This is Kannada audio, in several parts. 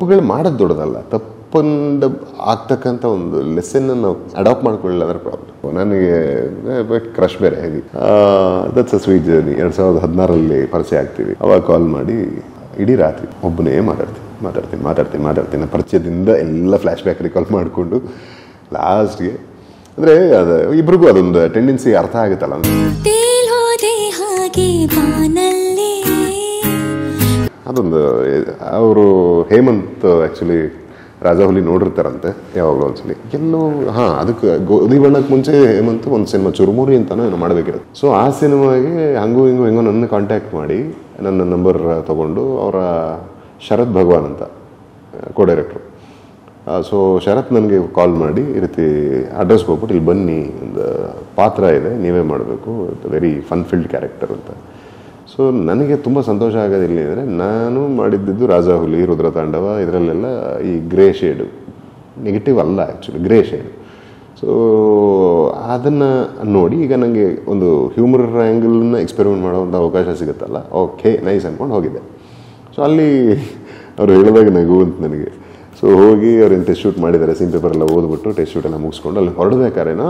ತಪ್ಪುಗಳು ಮಾಡೋದು ದೊಡ್ಡದಲ್ಲ ತಪ್ಪಂದ ಆಗ್ತಕ್ಕಂಥ ಒಂದು ಲೆಸನ್ ನಾವು ಅಡಾಪ್ಟ್ ಮಾಡ್ಕೊಳ್ಳಿಲ್ಲ ಅದರ ಪ್ರಾಬ್ಲಮ್ ನನಗೆ ಕ್ರಶ್ ಬೇರೆ ಹೇಗೆ ದಟ್ಸ್ ಅ ಸ್ವೀಟ್ ಜರ್ನಿ ಎರಡು ಸಾವಿರದ ಹದಿನಾರಲ್ಲಿ ಪರಿಚಯ ಆಗ್ತೀವಿ ಅವಾಗ ಕಾಲ್ ಮಾಡಿ ಇಡೀ ರಾತ್ರಿ ಒಬ್ಬನೇ ಮಾತಾಡ್ತೀನಿ ಮಾತಾಡ್ತೀನಿ ಮಾತಾಡ್ತೀನಿ ಮಾತಾಡ್ತೀನಿ ಪರಿಚಯದಿಂದ ಎಲ್ಲ ಫ್ಲ್ಯಾಶ್ ಬ್ಯಾಕ್ ರಿಕಾಲ್ ಮಾಡಿಕೊಂಡು ಲಾಸ್ಟ್ಗೆ ಅಂದರೆ ಅದು ಇಬ್ರಿಗೂ ಅದೊಂದು ಟೆಂಡೆನ್ಸಿ ಅರ್ಥ ಆಗುತ್ತಲ್ಲ ತೇಲ್ಹೋದೆ ಹಾಗೆ ಬಾನಲ್ಲಿ ಅದೊಂದು ಅವರು ಹೇಮಂತ್ ಆ್ಯಕ್ಚುಲಿ ರಾಜಾಹುಲಿ ನೋಡಿರ್ತಾರಂತೆ ಯಾವಾಗಲೂ ಒಂದ್ಸಲಿ ಎಲ್ಲೋ ಹಾಂ ಅದಕ್ಕೆ ಗೋಧಿ ಬಣ್ಣಕ್ಕೆ ಮುಂಚೆ ಹೇಮಂತ್ ಒಂದು ಸಿನಿಮಾ ಚುರುಮುರಿ ಅಂತಾನೋ ಏನೋ ಮಾಡಬೇಕಿರೋದು ಸೊ ಆ ಸಿನಿಮಾಗೆ ಹಂಗೂ ಹಿಂಗೂ ಹೆಂಗೋ ನನ್ನ ಕಾಂಟ್ಯಾಕ್ಟ್ ಮಾಡಿ ನನ್ನ ನಂಬರ್ ತಗೊಂಡು ಅವರ ಶರತ್ ಭಗವಾನ್ ಅಂತ ಕೋ ಡೈರೆಕ್ಟ್ರು ಸೊ ಶರತ್ ನನಗೆ ಕಾಲ್ ಮಾಡಿ ಈ ರೀತಿ ಅಡ್ರೆಸ್ ಹೋಗ್ಬಿಟ್ಟು ಇಲ್ಲಿ ಬನ್ನಿ ಒಂದು ಪಾತ್ರ ಇದೆ ನೀವೇ ಮಾಡಬೇಕು ವೆರಿ ಫನ್ ಫೀಲ್ಡ್ ಕ್ಯಾರೆಕ್ಟರ್ ಅಂತ ಸೊ ನನಗೆ ತುಂಬ ಸಂತೋಷ ಆಗೋದು ಇಲ್ಲಿ ಅಂದರೆ ನಾನು ಮಾಡಿದ್ದಿದ್ದು ರಾಜಾಹುಲಿ ರುದ್ರತಾಂಡವ ಇದರಲ್ಲೆಲ್ಲ ಈ ಗ್ರೇ ಶೇಡು ನೆಗೆಟಿವ್ ಅಲ್ಲ ಆ್ಯಕ್ಚುಲಿ ಗ್ರೇ ಶೇಡು ಸೊ ಅದನ್ನು ನೋಡಿ ಈಗ ನನಗೆ ಒಂದು ಹ್ಯೂಮರ್ ಆ್ಯಂಗಲ್ನ ಎಕ್ಸ್ಪೆರಿಮೆಂಟ್ ಮಾಡೋವಂಥ ಅವಕಾಶ ಸಿಗುತ್ತಲ್ಲ ಓಕೆ ನೈಸ್ ಅಂದ್ಕೊಂಡು ಹೋಗಿದ್ದೆ ಸೊ ಅಲ್ಲಿ ಅವರು ಹೇಳಿದಾಗ ನಗು ಅಂತ ನನಗೆ ಸೊ ಹೋಗಿ ಅವ್ರೇನು ಟೆಸ್ಟ್ ಶೂಟ್ ಮಾಡಿದ್ದಾರೆ ಸೀನ್ ಪೇಪರ್ ಎಲ್ಲ ಓದ್ಬಿಟ್ಟು ಟೆಸ್ಟ್ ಶೂಟ್ ಎಲ್ಲ ಮುಗಿಸ್ಕೊಂಡು ಅಲ್ಲಿ ಹೊರಡ್ಬೇಕಾರೇನೋ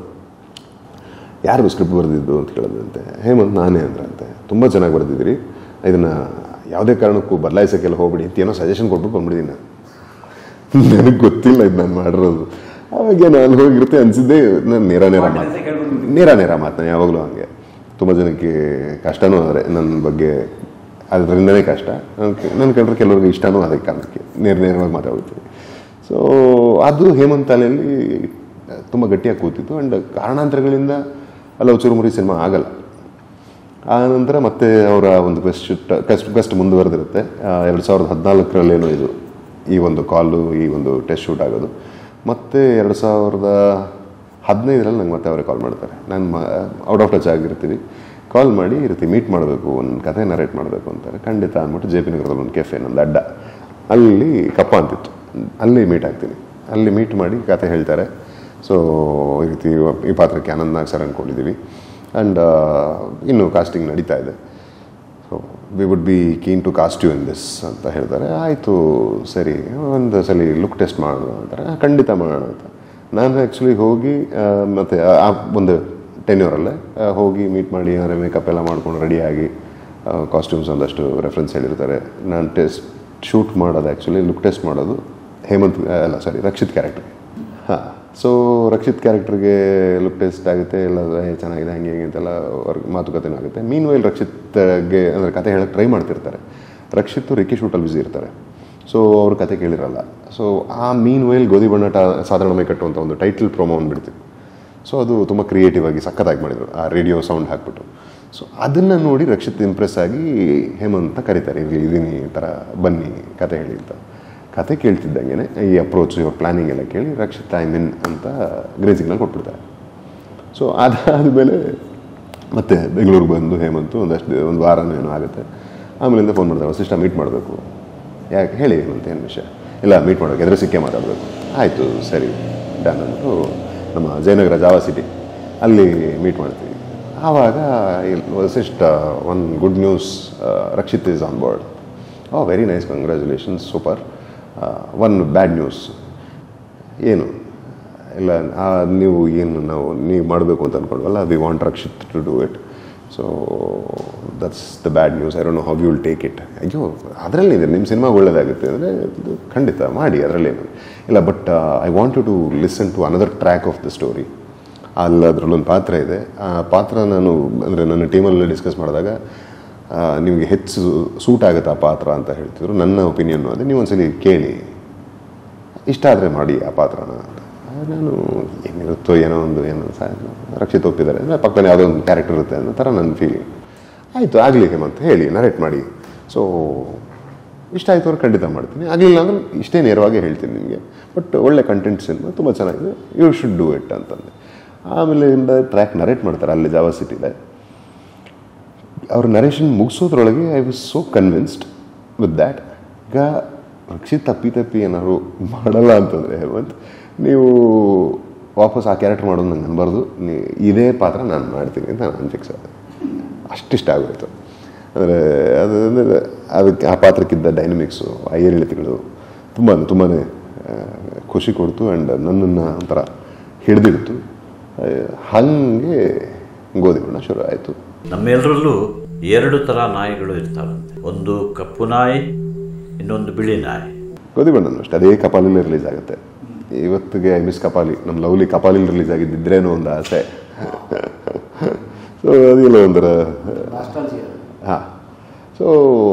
ಯಾರು ಸ್ಕ್ರಿಪ್ಟ್ ಬರೆದಿದ್ದು ಅಂತ ಕೇಳಿದಂತೆ ಹೇಮಂತ್ ನಾನೇ ಅಂದ್ರಂತೆ ತುಂಬ ಚೆನ್ನಾಗಿ ಬರೆದಿದ್ದೀರಿ ಇದನ್ನು ಯಾವುದೇ ಕಾರಣಕ್ಕೂ ಬದಲಾಯಿಸೋಕ್ಕೆಲ್ಲ ಹೋಗ್ಬಿಡಿ ಅಂತ ಏನೋ ಸಜೆಷನ್ ಕೊಟ್ಬಿಟ್ಟು ಬಂದ್ಬಿಟ್ಟಿದ್ದೀನಿ ನಾನು ನನಗೆ ಗೊತ್ತಿಲ್ಲ ಇದು ನಾನು ಮಾಡಿರೋದು ಅವಾಗ ನಾನು ಹೋಗಿರುತ್ತೆ ಅನಿಸಿದ್ದೆ ನಾನು ನೇರ ನೇರ ಮಾತು ನೇರ ನೇರ ಮಾತು ನಾನು ಯಾವಾಗಲೂ ಹಂಗೆ ತುಂಬ ಜನಕ್ಕೆ ಕಷ್ಟನೂ ಆದರೆ ನನ್ನ ಬಗ್ಗೆ ಅದರಿಂದನೇ ಕಷ್ಟ ನನ್ನ ಕಂಡ್ರೆ ಕೆಲವ್ರಿಗೆ ಇಷ್ಟನೂ ಅದಕ್ಕೆ ಕಾರಣಕ್ಕೆ ನೇರ ನೇರವಾಗಿ ಮಾತಾಡ್ತೀನಿ ಸೊ ಅದು ಹೇಮಂತ್ ಅಲೆಯಲ್ಲಿ ತುಂಬ ಗಟ್ಟಿಯಾಗಿ ಕೂತಿತ್ತು ಆ್ಯಂಡ್ ಕಾರಣಾಂತರಗಳಿಂದ ಅಲ್ಲ ಚುರುಮುರಿ ಸಿನಿಮಾ ಆಗಲ್ಲ ಆ ನಂತರ ಮತ್ತೆ ಅವರ ಒಂದು ಬೆಸ್ಟ್ ಕಸ್ಟ್ ಬೆಸ್ಟ್ ಮುಂದುವರೆದಿರುತ್ತೆ ಎರಡು ಸಾವಿರದ ಹದಿನಾಲ್ಕರಲ್ಲೇನೋ ಇದು ಈ ಒಂದು ಕಾಲು ಈ ಒಂದು ಟೆಸ್ಟ್ ಶೂಟ್ ಆಗೋದು ಮತ್ತೆ ಎರಡು ಸಾವಿರದ ಹದಿನೈದರಲ್ಲಿ ನಂಗೆ ಮತ್ತೆ ಅವರೇ ಕಾಲ್ ಮಾಡ್ತಾರೆ ನಾನು ಔಟ್ ಆಫ್ ಟಚ್ ಆಗಿರ್ತೀವಿ ಕಾಲ್ ಮಾಡಿ ಈ ರೀತಿ ಮೀಟ್ ಮಾಡಬೇಕು ಒಂದು ಕಥೆ ನರೇಟ್ ಮಾಡಬೇಕು ಅಂತಾರೆ ಖಂಡಿತ ಅಂದ್ಬಿಟ್ಟು ಜೆ ಪಿ ನಗರದಲ್ಲಿ ಒಂದು ಕೆಫೆ ನಂದು ಅಡ್ಡ ಅಲ್ಲಿ ಕಪ್ಪ ಅಂತಿತ್ತು ಅಲ್ಲಿ ಮೀಟ್ ಆಗ್ತೀನಿ ಅಲ್ಲಿ ಮೀಟ್ ಮಾಡಿ ಕತೆ ಹೇಳ್ತಾರೆ ಸೊ ಈ ರೀತಿ ಈ ಪಾತ್ರಕ್ಕೆ ಆನಂದ್ ನಾಗ್ ಸರ್ ಅಂದ್ಕೊಂಡಿದ್ದೀವಿ ಆ್ಯಂಡ್ ಇನ್ನು ಕಾಸ್ಟಿಂಗ್ ನಡೀತಾ ಇದೆ so we would be keen to cast you in this ಅಂತ ಹೇಳ್ತಾರೆ ಆಯಿತು ಸರಿ ಒಂದು ಸಲ ಲುಕ್ ಟೆಸ್ಟ್ ಮಾಡೋಣ ಅಂತಾರೆ "ಆ, ಖಂಡಿತ ಮಾಡೋಣ ಅಂತ ನಾನು ಆ್ಯಕ್ಚುಲಿ ಹೋಗಿ ಆ, ಮತ್ತೆ ಆ- ಆ ಒಂದು ಟೆನ್ಯೂರಲ್ಲೇ ಹೋಗಿ ಮೀಟ್ ಮಾಡಿ ಏನಾದ್ರೆ ಮೇಕಪ್ ಎಲ್ಲ ಮಾಡ್ಕೊಂಡು ರೆಡಿಯಾಗಿ ಕಾಸ್ಟ್ಯೂಮ್ಸ್ ಒಂದಷ್ಟು ರೆಫರೆನ್ಸ್ ಹೇಳಿರ್ತಾರೆ ನಾನು ಟೆಸ್ಟ್ ಶೂಟ್ ಮಾಡೋದು ಆ್ಯಕ್ಚುಲಿ ಲುಕ್ ಟೆಸ್ಟ್ ಮಾಡೋದು ಹೇಮಂತ್ ಅಲ್ಲ ಸಾರಿ ರಕ್ಷಿತ್ ಕ್ಯಾರೆಕ್ಟರ್ ಹಾಂ ಸೊ ರಕ್ಷಿತ್ ಕ್ಯಾರೆಕ್ಟರ್ಗೆ ಲುಕ್ ಟೆಸ್ಟ್ ಆಗುತ್ತೆ ಎಲ್ಲ ಏ, ಚೆನ್ನಾಗಿದೆ ಹಂಗೆ ಹಿಂಗೆ ಅಂತೆಲ್ಲ ಅವ್ರ ಮಾತುಕತೆನೂ ಆಗುತ್ತೆ ಮೀನ್ ವೈಲ್ ರಕ್ಷಿತ್ಗೆ ಅಂದರೆ ಕತೆ ಹೇಳಕ್ಕೆ ಟ್ರೈ ಮಾಡ್ತಿರ್ತಾರೆ ರಕ್ಷಿತ್ ರಿಕ್ಕಿ ಶೂಟಲ್ಲಿ ಬ್ಯುಸಿ ಇರ್ತಾರೆ ಸೊ ಅವ್ರ ಕತೆ ಕೇಳಿರಲ್ಲ ಸೊ ಆ ಮೀನ್ ವೈಲ್ ಗೋಧಿ ಬಣ್ಣ ಟಾ ಸಾಧಾರಣ ಮೈಕಟ್ಟು ಅಂತ ಒಂದು ಟೈಟಲ್ ಪ್ರೊಮೋ ಅಂದ್ಬಿಡ್ತೀವಿ ಸೊ ಅದು ತುಂಬ ಕ್ರಿಯೇಟಿವ್ ಆಗಿ ಸಖತ್ತಾಗಿ ಮಾಡಿದರು ಆ ರೇಡಿಯೋ ಸೌಂಡ್ ಹಾಕ್ಬಿಟ್ಟು ಸೊ ಅದನ್ನು ನೋಡಿ ರಕ್ಷಿತ್ ಇಂಪ್ರೆಸ್ ಆಗಿ ಹೇಮಂತ ಕರೀತಾರೆ ಇಲ್ಲಿ ಇದೀನಿ ಈ ಥರ ಬನ್ನಿ ಕತೆ ಹೇಳಿ ಅಂತ ಕತೆ ಕೇಳ್ತಿದ್ದಂಗೆ ಈ ಅಪ್ರೋಚ್ ಇವ್ರ ಪ್ಲಾನಿಂಗ್ ಎಲ್ಲ ಕೇಳಿ ರಕ್ಷಿತ್ ಐ ಮಿನ್ ಅಂತ ಗ್ರೀನ್ ಸಿಗ್ನಲ್ ಕೊಟ್ಬಿಡ್ತಾರೆ ಸೊ ಅದಾದಮೇಲೆ ಮತ್ತೆ ಬೆಂಗಳೂರಿಗೆ ಬಂದು ಹೇಮಂತು ಒಂದಷ್ಟು ಒಂದು ವಾರನೂ ಏನೋ ಆಗುತ್ತೆ ಆಮೇಲಿಂದ ಫೋನ್ ಮಾಡ್ತಾರೆ ವಸಿಷ್ಠ ಮೀಟ್ ಮಾಡಬೇಕು ಯಾಕೆ ಹೇಳಿ ಹೇಮಂತ್ ಏನು ವಿಷಯ ಇಲ್ಲ ಮೀಟ್ ಮಾಡಬೇಕು ಎದುರು ಸಿಕ್ಕೇ ಮಾತಾಡಬೇಕು ಆಯಿತು ಸರಿ ಡನ್ ಅಂದ್ಬಿಟ್ಟು ನಮ್ಮ ಜಯನಗರ ಜಾವಾ ಸಿಟಿ ಅಲ್ಲಿ ಮೀಟ್ ಮಾಡ್ತೀವಿ ಆವಾಗ ಇಲ್ಲಿ Vasishta one good news Rakshit is on board oh very nice congratulations super one bad news ಏನು ಇಲ್ಲ ಆ, ನೀವು ಏನು ನಾವು ನೀವು ಮಾಡಬೇಕು ಅಂತ ಅಂದ್ಕೊಂಡ್ವಲ್ಲ we want Rakshit to do it so that's the bad news I don't know how you will take it ಅಯ್ಯೋ ಅದರಲ್ಲಿದೆ ನಿಮ್ಮ ಸಿನಿಮಾ ಒಳ್ಳೇದಾಗುತ್ತೆ ಅಂದರೆ ಖಂಡಿತ ಮಾಡಿ ಅದರಲ್ಲೇನು ಇಲ್ಲ but I want to listen to another track of the story ಅಲ್ಲಿ ಅದರಲ್ಲೊಂದು ಪಾತ್ರ ಇದೆ ಆ ಪಾತ್ರ ನಾನು ಅಂದರೆ ನನ್ನ ಟೀಮಲ್ಲಿ ಡಿಸ್ಕಸ್ ಮಾಡಿದಾಗ ಆ, ನಿಮಗೆ ಹೆಚ್ಚು ಸೂಟ್ ಆಗುತ್ತೆ ಆ ಪಾತ್ರ ಅಂತ ಹೇಳ್ತಿದ್ರು ನನ್ನ ಒಪಿನಿಯನ್ನು ಅದೇ ನೀವು ಒಂದ್ಸಲಿ ಕೇಳಿ ಇಷ್ಟ ಆದರೆ ಮಾಡಿ ಆ ಪಾತ್ರನ ಅಂತ ನಾನು ಏನಿರುತ್ತೋ ಏನೋ ಒಂದು ಏನೋ ಸಾ ರಕ್ಷಿತ್ ಒಪ್ಪಿದ್ದಾರೆ ಅಂದರೆ ಪಕ್ಕದಲ್ಲಿ ಯಾವುದೋ ಒಂದು ಕ್ಯಾರೆಕ್ಟರ್ ಇರುತ್ತೆ ಅನ್ನೋ ಥರ ನನ್ನ ಫೀಲಿಂಗ್ ಆಯಿತು ಆಗಲಿ ಹೇಮಂತ್ ಹೇಳಿ ನರೇಟ್ ಮಾಡಿ ಸೊ ಇಷ್ಟ ಆಯಿತು ಅವ್ರು ಖಂಡಿತ ಮಾಡ್ತೀನಿ ಆಗಲಿಲ್ಲ ಅಂದ್ರೆ ಇಷ್ಟೇ ನೇರವಾಗಿ ಹೇಳ್ತೀನಿ ನಿಮಗೆ ಬಟ್ ಒಳ್ಳೆ ಕಂಟೆಂಟ್ ಸಿನಿಮಾ ತುಂಬ ಚೆನ್ನಾಗಿದೆ ಯು ಶುಡ್ ಡೂ ಇಟ್ ಅಂತಂದೆ ಆಮೇಲೆ ಇಂದ ಟ್ರ್ಯಾಕ್ ನರೇಟ್ ಮಾಡ್ತಾರೆ ಅಲ್ಲಿ ಜಾವಾ ಸಿಟಿಲೆ ಅವ್ರ ನರೇಷನ್ ಮುಗಿಸೋದ್ರೊಳಗೆ I was so convinced with that ಈಗ ರಕ್ಷಿತ್ ತಪ್ಪಿ ತಪ್ಪಿ ಏನಾದ್ರು ಮಾಡಲ್ಲ ಅಂತಂದರೆ ಹೇಮಂತ್ ನೀವು ವಾಪಸ್ ಆ ಕ್ಯಾರೆಕ್ಟರ್ ಮಾಡೋದು ನಂಗೆ ಅನ್ಬಾರ್ದು ನೀ ಇದೇ ಪಾತ್ರ ನಾನು ಮಾಡ್ತೀನಿ ಅಂತ ನಾನು ಫಿಕ್ಸ್ ಆದೆ ಅಷ್ಟಿಷ್ಟ ಆಗೋಯ್ತು ಅಂದರೆ ಅದು ಅಂದರೆ ಅದಕ್ಕೆ ಆ ಪಾತ್ರಕ್ಕಿದ್ದ ಡೈನಮಿಕ್ಸು ಆ ಏರಿಳಿತಗಳು ತುಂಬ ತುಂಬಾ ಖುಷಿ ಕೊಡ್ತು ಆ್ಯಂಡ್ ನನ್ನನ್ನು ಒಂಥರ ಹಿಡಿದಿಡ್ತು ಹಾಗೆ ಗೋಧಿ ಬಣ್ಣ ಶುರು ಆಯಿತು ನಮ್ಮೆಲ್ಲರಲ್ಲೂ ಎರಡು ಥರ ನಾಯಿಗಳು ಇರ್ತಾವಂತೆ ಒಂದು ಕಪ್ಪು ನಾಯಿ ಇನ್ನೊಂದು ಬಿಳಿ ನಾಯಿ ಗೋಧಿ ಬಣ್ಣನೂ ಅಷ್ಟೇ ಅದೇ ಕಪಾಲಿಲಿ ರಿಲೀಸ್ ಆಗುತ್ತೆ ಇವತ್ತಿಗೆ ಐ ಮಿಸ್ ಕಪಾಲಿ ನಮ್ಮ ಲವ್ಲಿ ಕಪಾಲಿಲಿ ರಿಲೀಸ್ ಆಗಿದ್ದಿದ್ರೇನೋ ಒಂದು ಆಸೆ ಸೊ ಅದೆಲ್ಲ ಒಂಥರ ಹಾಂ ಸೊ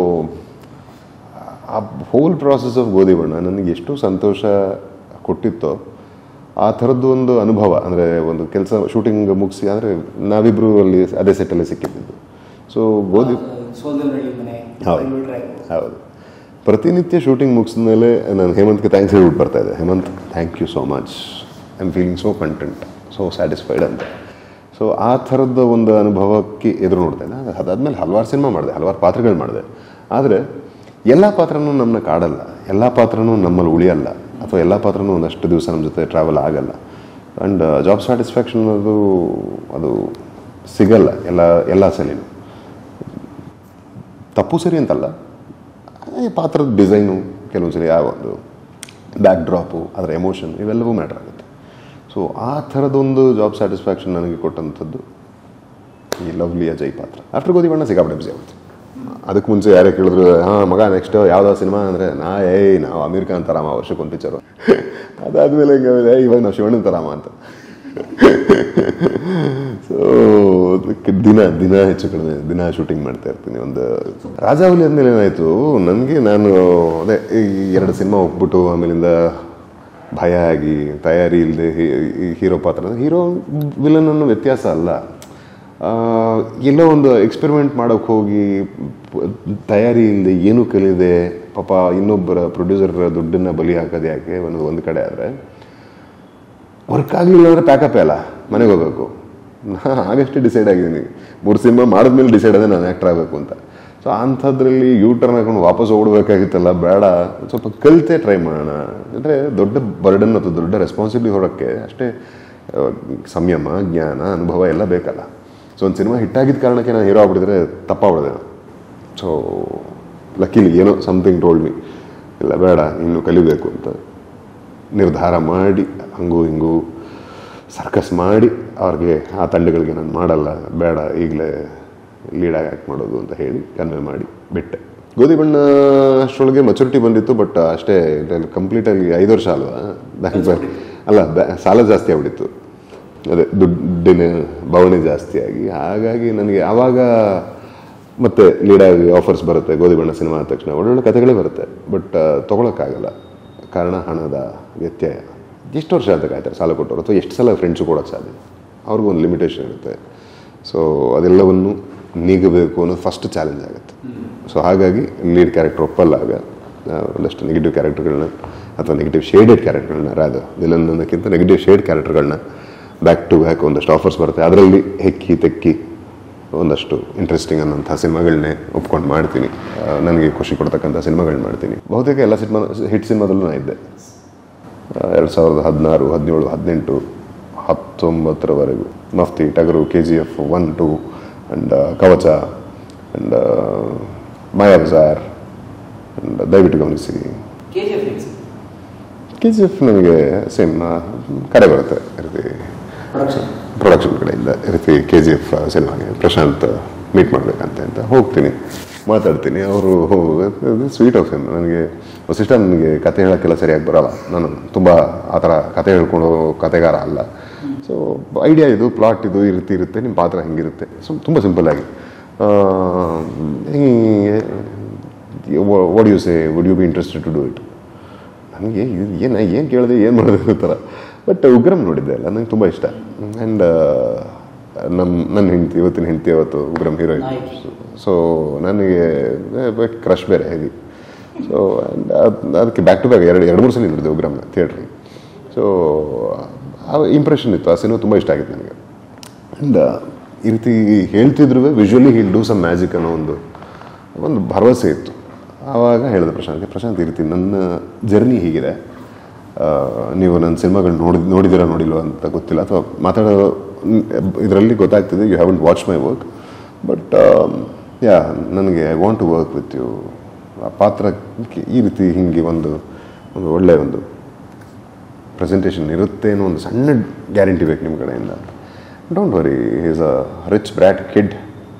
ಆ ಹೋಲ್ ಪ್ರಾಸೆಸ್ ಆಫ್ ಗೋಧಿ ಬಣ್ಣ ನನಗೆ ಎಷ್ಟು ಸಂತೋಷ ಕೊಟ್ಟಿತ್ತೋ ಆ ಥರದ್ದು ಒಂದು ಅನುಭವ ಅಂದರೆ ಒಂದು ಕೆಲಸ ಶೂಟಿಂಗ್ ಮುಗಿಸಿ ಅಂದರೆ ನಾವಿಬ್ಬರು ಅಲ್ಲಿ ಅದೇ ಸೆಟ್ಟಲ್ಲಿ ಸಿಕ್ಕಿದ್ದು ಸೊ ಗೋಧಿ ಹೌದು ಹೌದು ಪ್ರತಿನಿತ್ಯ ಶೂಟಿಂಗ್ ಮುಗಿಸಿದ ಮೇಲೆ ನಾನು ಹೇಮಂತ್ಗೆ ಥ್ಯಾಂಕ್ಸ್ ಹೇಳ್ಬಿಟ್ಟು ಬರ್ತಾ ಇದ್ದೆ Hemanth thank you so much I am feeling so content so satisfied ಅಂತ ಸೊ ಆ ಥರದ ಒಂದು ಅನುಭವಕ್ಕೆ ಎದುರು ನೋಡ್ತಾ ಇದ್ದೆ ಅದಾದ್ಮೇಲೆ ಹಲವಾರು ಸಿನಿಮಾ ಮಾಡಿದೆ ಹಲವಾರು ಪಾತ್ರಗಳು ಮಾಡಿದೆ ಆದರೆ ಎಲ್ಲ ಪಾತ್ರನೂ ನಮ್ಮನ್ನ ಕಾಡಲ್ಲ ಎಲ್ಲ ಪಾತ್ರನೂ ನಮ್ಮಲ್ಲಿ ಉಳಿಯಲ್ಲ ಅಥವಾ ಎಲ್ಲ ಪಾತ್ರನೂ ಒಂದಷ್ಟು ದಿವಸ ನಮ್ಮ ಜೊತೆ ಟ್ರಾವೆಲ್ ಆಗಲ್ಲ ಆ್ಯಂಡ್ ಜಾಬ್ ಸ್ಯಾಟಿಸ್ಫ್ಯಾಕ್ಷನ್ ಅದು ಅದು ಸಿಗಲ್ಲ ಎಲ್ಲ ಎಲ್ಲ ಸಲಿನೂ ತಪ್ಪು ಸರಿ ಅಂತಲ್ಲ ಈ ಪಾತ್ರದ ಡಿಸೈನು ಕೆಲವೊಂದ್ಸಲಿ ಆ ಒಂದು ಬ್ಯಾಕ್ ಡ್ರಾಪು ಅದರ ಎಮೋಷನ್ ಇವೆಲ್ಲವೂ ಮ್ಯಾಟ್ರ್ ಆಗುತ್ತೆ ಸೊ ಆ ಥರದೊಂದು ಜಾಬ್ ಸ್ಯಾಟಿಸ್ಫ್ಯಾಕ್ಷನ್ ನನಗೆ ಕೊಟ್ಟಂಥದ್ದು ಈ ಲವ್ಲಿ ಅಜಯ್ ಪಾತ್ರ ಆಫ್ಟರ್ ಗೋಧಿ ಬಣ್ಣ ಸಿಕ್ಕಾಪಟ್ಟೆ ಬಿಸಿ ಆಗುತ್ತೆ ಅದಕ್ಕೆ ಮುಂಚೆ ಯಾರೇ ಕೇಳಿದ್ರು ಹಾಂ ಮಗ ನೆಕ್ಸ್ಟ್ ಯಾವ್ದೋ ಸಿನಿಮಾ ಅಂದರೆ ನಾ ಏಯ್ ನಾವು ಅಮೀರ್ ಖಾನ್ ತರಾಮ ವರ್ಷಕ್ಕೆ ಒಂದು ಪಿಕ್ಚರು ಅದಾದಮೇಲೆ ಹಿಂಗೆ ಏ ಇವಾಗ ನಾವು ಶಿವಣ್ಣನ ತರಾಮ ಅಂತ ಸೊ ದಿನ ದಿನ ಹೆಚ್ಚು ಕಡಿಮೆ ದಿನ ಶೂಟಿಂಗ್ ಮಾಡ್ತಾ ಇರ್ತೀನಿ ಒಂದು ರಾಜಾವಲಿ ಆದ್ಮೇಲೆ ಏನಾಯಿತು ನನಗೆ ನಾನು ಅದೇ ಈ ಎರಡು ಸಿನಿಮಾ ಹೋಗ್ಬಿಟ್ಟು ಆಮೇಲಿಂದ ಭಯ ಆಗಿ ತಯಾರಿ ಇಲ್ಲದೆ ಹೀರೋ ಪಾತ್ರ ಹೀರೋ ವಿಲನ್ ಅನ್ನೋ ವ್ಯತ್ಯಾಸ ಅಲ್ಲ ಆ, ಎಲ್ಲೋ ಒಂದು ಎಕ್ಸ್ಪೆರಿಮೆಂಟ್ ಮಾಡೋಕ್ಕೆ ಹೋಗಿ ಪ- ತಯಾರಿ ಇಲ್ಲದೆ ಏನೂ ಕಲಿದೆ ಪಾಪ ಇನ್ನೊಬ್ಬರ ಪ್ರೊಡ್ಯೂಸರ್ ದುಡ್ಡನ್ನು ಬಲಿ ಹಾಕೋದು ಯಾಕೆ ಒಂದು ಒಂದು ಕಡೆ ಆದರೆ ವರ್ಕ್ ಆಗಲಿಲ್ಲ ಅಂದರೆ ಪ್ಯಾಕಪ್ ಅಲ್ಲ ಮನೆಗೆ ಹೋಗಬೇಕು ನಾನು ಆಗಷ್ಟೇ ಡಿಸೈಡ್ ಆಗಿದ್ದೀನಿ ಮೂರು ಸಿನಿಮಾ ಮಾಡಿದ್ಮೇಲೆ ಡಿಸೈಡ್ ಆದ ನಾನು ಆ್ಯಕ್ಟರ್ ಆಗಬೇಕು ಅಂತ ಸೊ ಅಂಥದ್ರಲ್ಲಿ ಯೂ ಟರ್ನ್ ಹಾಕೊಂಡು ವಾಪಸ್ ಓಡಬೇಕಾಗಿತ್ತಲ್ಲ ಬೇಡ ಸ್ವಲ್ಪ ಕಲಿತೆ ಟ್ರೈ ಮಾಡೋಣ ಅಂದರೆ ದೊಡ್ಡ ಬರ್ಡನ್ ಅಥವಾ ದೊಡ್ಡ ರೆಸ್ಪಾನ್ಸಿಬಿಲಿಟಿ ಹೊರಕ್ಕೆ ಅಷ್ಟೇ ಆ, ಸಂಯಮ ಜ್ಞಾನ ಅನುಭವ ಎಲ್ಲ ಬೇಕಲ್ಲ ಸೊ ಒಂದು ಸಿನಿಮಾ ಹಿಟ್ಟಾಗಿದ್ದ ಕಾರಣಕ್ಕೆ ನಾನು ಹೀರೋ ಆಗ್ಬಿಟ್ಟಿದ್ರೆ ತಪ್ಪಾಗ್ಬಿಡಿದೆ ಸೊ ಲಕ್ಕಿಲಿ ಏನೋ ಸಮಥಿಂಗ್ ಟೋಲ್ಡ್ ಮಿ ಇಲ್ಲ ಬೇಡ ಇನ್ನು ಕಲಿಬೇಕು ಅಂತ ನಿರ್ಧಾರ ಮಾಡಿ ಹಂಗೂ ಹಿಂಗೂ ಸರ್ಕಸ್ ಮಾಡಿ ಅವ್ರಿಗೆ ಆ ತಂಡಗಳಿಗೆ ನಾನು ಮಾಡಲ್ಲ ಬೇಡ ಈಗಲೇ ಲೀಡಾಗಿ ಆ್ಯಕ್ಟ್ ಮಾಡೋದು ಅಂತ ಹೇಳಿ ಕನ್ವೆ ಮಾಡಿ ಬಿಟ್ಟೆ ಗೋಧಿ ಬಣ್ಣ ಅಷ್ಟರೊಳಗೆ ಮೆಚುರಿಟಿ ಬಂದಿತ್ತು ಬಟ್ ಅಷ್ಟೇ ಕಂಪ್ಲೀಟಾಗಿ ಐದು ವರ್ಷ ಅಲ್ವಾ ಬ್ಯಾಂಕ್ ಬ್ಯಾಂಕ್ ಅಲ್ಲ ಬ್ಯಾ ಸಾಲ ಜಾಸ್ತಿ ಆಗ್ಬಿಟ್ಟಿತ್ತು ಅದೇ ದುಡ್ಡಿನ ಬವಣೆ ಜಾಸ್ತಿ ಆಗಿ ಹಾಗಾಗಿ ನನಗೆ ಆವಾಗ ಮತ್ತೆ ಲೀಡಾಗಿ ಆಫರ್ಸ್ ಬರುತ್ತೆ ಗೋಧಿ ಬಣ್ಣ ಸಿನಿಮಾ ಆದ ತಕ್ಷಣ ಒಳ್ಳೊಳ್ಳೆ ಕಥೆಗಳೇ ಬರುತ್ತೆ ಬಟ್ ತೊಗೊಳಕ್ಕಾಗಲ್ಲ ಕಾರಣ ಹಣದ ವ್ಯತ್ಯಯ ಎಷ್ಟು ವರ್ಷ ಅಂತ ಕಾಯ್ತಾರೆ ಸಾಲ ಕೊಟ್ಟವರು ಅಥವಾ ಎಷ್ಟು ಸಲ ಫ್ರೆಂಡ್ಸು ಕೊಡೋಕ್ಕೆ ಸಾಧ್ಯ ಅವ್ರಿಗೂ ಒಂದು ಲಿಮಿಟೇಷನ್ ಇರುತ್ತೆ ಸೊ ಅದೆಲ್ಲವನ್ನು ನೀಗಬೇಕು ಅನ್ನೋದು ಫಸ್ಟ್ ಚಾಲೆಂಜ್ ಆಗುತ್ತೆ ಸೊ ಹಾಗಾಗಿ ಲೀಡ್ ಕ್ಯಾರೆಕ್ಟರ್ ಒಪ್ಪಲ್ಲಾಗ ಆ, ಒಂದಷ್ಟು ನೆಗೆಟಿವ್ ಕ್ಯಾರೆಕ್ಟರ್ಗಳನ್ನ ಅಥವಾ ನೆಗೆಟಿವ್ ಶೇಡೆಡ್ ಕ್ಯಾರೆಕ್ಟರ್ಗಳನ್ನ ರಾದ ವಿಲನ್ ಅನ್ನೋದಕ್ಕಿಂತ ನೆಗೆಟಿವ್ ಶೇಡ್ ಕ್ಯಾರೆಕ್ಟರ್ಗಳನ್ನ ಬ್ಯಾಕ್ ಟು ಬ್ಯಾಕ್ ಒಂದಷ್ಟು ಆಫರ್ಸ್ ಬರುತ್ತೆ ಅದರಲ್ಲಿ ಹೆಕ್ಕಿ ತೆಕ್ಕಿ ಒಂದಷ್ಟು ಇಂಟ್ರೆಸ್ಟಿಂಗ್ ಅನ್ನೋಂಥ ಸಿನಿಮಾಗಳನ್ನೇ ಒಪ್ಕೊಂಡು ಮಾಡ್ತೀನಿ ಆ, ನನಗೆ ಖುಷಿ ಕೊಡ್ತಕ್ಕಂಥ ಸಿನಿಮಾಗಳನ್ನ ಮಾಡ್ತೀನಿ ಬಹುತೇಕ ಎಲ್ಲ ಸಿನಿಮಾ ಹಿಟ್ ಸಿನಿಮಾದಲ್ಲೂ ನಾನು ಇದ್ದೆ ಎರಡು ಸಾವಿರದ ಹದಿನಾರು ಹದಿನೇಳು ಹದಿನೆಂಟು ಹತ್ತೊಂಬತ್ತರವರೆಗೂ Mufti Tagaru K G F one two and Kavacha and Maya Bazar and ದಯವಿಟ್ಟು ಗಮನಿಸಿ ಕೆ ಜಿ ಎಫ್ ನನಗೆ ಸೇಮ್ ಕರೆ ಬರುತ್ತೆ ಈ ರೀತಿ ಪ್ರೊಡಕ್ಷನ್ ಕಡೆಯಿಂದ ಈ ರೀತಿ ಕೆ ಜಿ ಎಫ್ ಸಿನಿಮಾಗೆ ಪ್ರಶಾಂತ್ ಮೀಟ್ ಮಾಡಬೇಕಂತ ಅಂತ ಹೋಗ್ತೀನಿ ಮಾತಾಡ್ತೀನಿ ಅವರು ಸ್ವೀಟ್ ಆಫ್ ಹಿಮ್ ನನಗೆ ವಸಿಷ್ಠ ನನಗೆ ಕತೆ ಹೇಳೋಕ್ಕೆಲ್ಲ ಸರಿಯಾಗಿ ಬರಲ್ಲ ನಾನು ತುಂಬ ಆ ಥರ ಕತೆ ಹೇಳ್ಕೊಂಡು ಕತೆಗಾರ ಅಲ್ಲ ಸೊ ಐಡಿಯಾ ಇದು ಪ್ಲಾಟ್ ಇದು ಈ ರೀತಿ ಇರುತ್ತೆ ನಿಮ್ಮ ಪಾತ್ರ ಹೆಂಗಿರುತ್ತೆ ಸೊ ತುಂಬ ಸಿಂಪಲ್ ಆಗಿ ಹಿಂಗೆ what you say would you be interested to do it ನನಗೆ ಇದು ಏನು ಏನು ಕೇಳಿದೆ ಏನು ಮಾಡಿದೆ ಅನ್ನೋ ಥರ ಬಟ್ ಉಗ್ರಂ ನೋಡಿದ್ದೆ ಅಲ್ಲ ನಂಗೆ ತುಂಬ ಇಷ್ಟ ಆ್ಯಂಡ್ ನಮ್ಮ ನನ್ನ ಹೆಂಡತಿ ಇವತ್ತಿನ ಹೆಂಡತಿ ಅವತ್ತು ಉಗ್ರಂ ಹೀರೋಯಿನ್ ಸೊ ನನಗೆ ಕ್ರಶ್ ಬೇರೆ ಹೆವಿ ಸೊ ಅದಕ್ಕೆ ಬ್ಯಾಕ್ ಟು ಬ್ಯಾಕ್ ಎರಡು ಎರಡು ಮೂರು ಸಲ ನೋಡಿದೆ ಉಗ್ರಮ್ನ ಥಿಯೇಟ್ರಿಗೆ ಸೊ ಆ ಇಂಪ್ರೆಷನ್ ಇತ್ತು ಆ ಸಿನಿಮಾ ತುಂಬ ಇಷ್ಟ ಆಗಿತ್ತು ನನಗೆ ಆ್ಯಂಡ್ ಈ ರೀತಿ ಹೇಳ್ತಿದ್ರು visually he'll do some magic ಅನ್ನೋ ಒಂದು ಒಂದು ಭರವಸೆ ಇತ್ತು ಆವಾಗ ಹೇಳಿದೆ ಪ್ರಶಾಂತ್ ಪ್ರಶಾಂತ್ ಈ ರೀತಿ ನನ್ನ ಜರ್ನಿ ಹೀಗಿದೆ ಆ, ನೀವು ನನ್ನ ಸಿನಿಮಾಗಳು ನೋಡಿ ನೋಡಿದಿರೋ ನೋಡಿಲ್ವ ಅಂತ ಗೊತ್ತಿಲ್ಲ ಅಥವಾ ಮಾತಾಡೋ ಇದರಲ್ಲಿ ಗೊತ್ತಾಗ್ತಿದೆ you haven't watch my work but yeah ನನಗೆ I want to work with you ಆ ಪಾತ್ರಕ್ಕೆ ಈ ರೀತಿ ಹಿಂಗೆ ಒಂದು ಒಂದು ಒಳ್ಳೆಯ ಒಂದು ಪ್ರೆಸೆಂಟೇಷನ್ ಇರುತ್ತೆ ಅನ್ನೋ ಒಂದು ಸಣ್ಣ ಗ್ಯಾರಂಟಿ ಬೇಕು ನಿಮ್ಮ ಕಡೆಯಿಂದ don't worry is a rich brat kid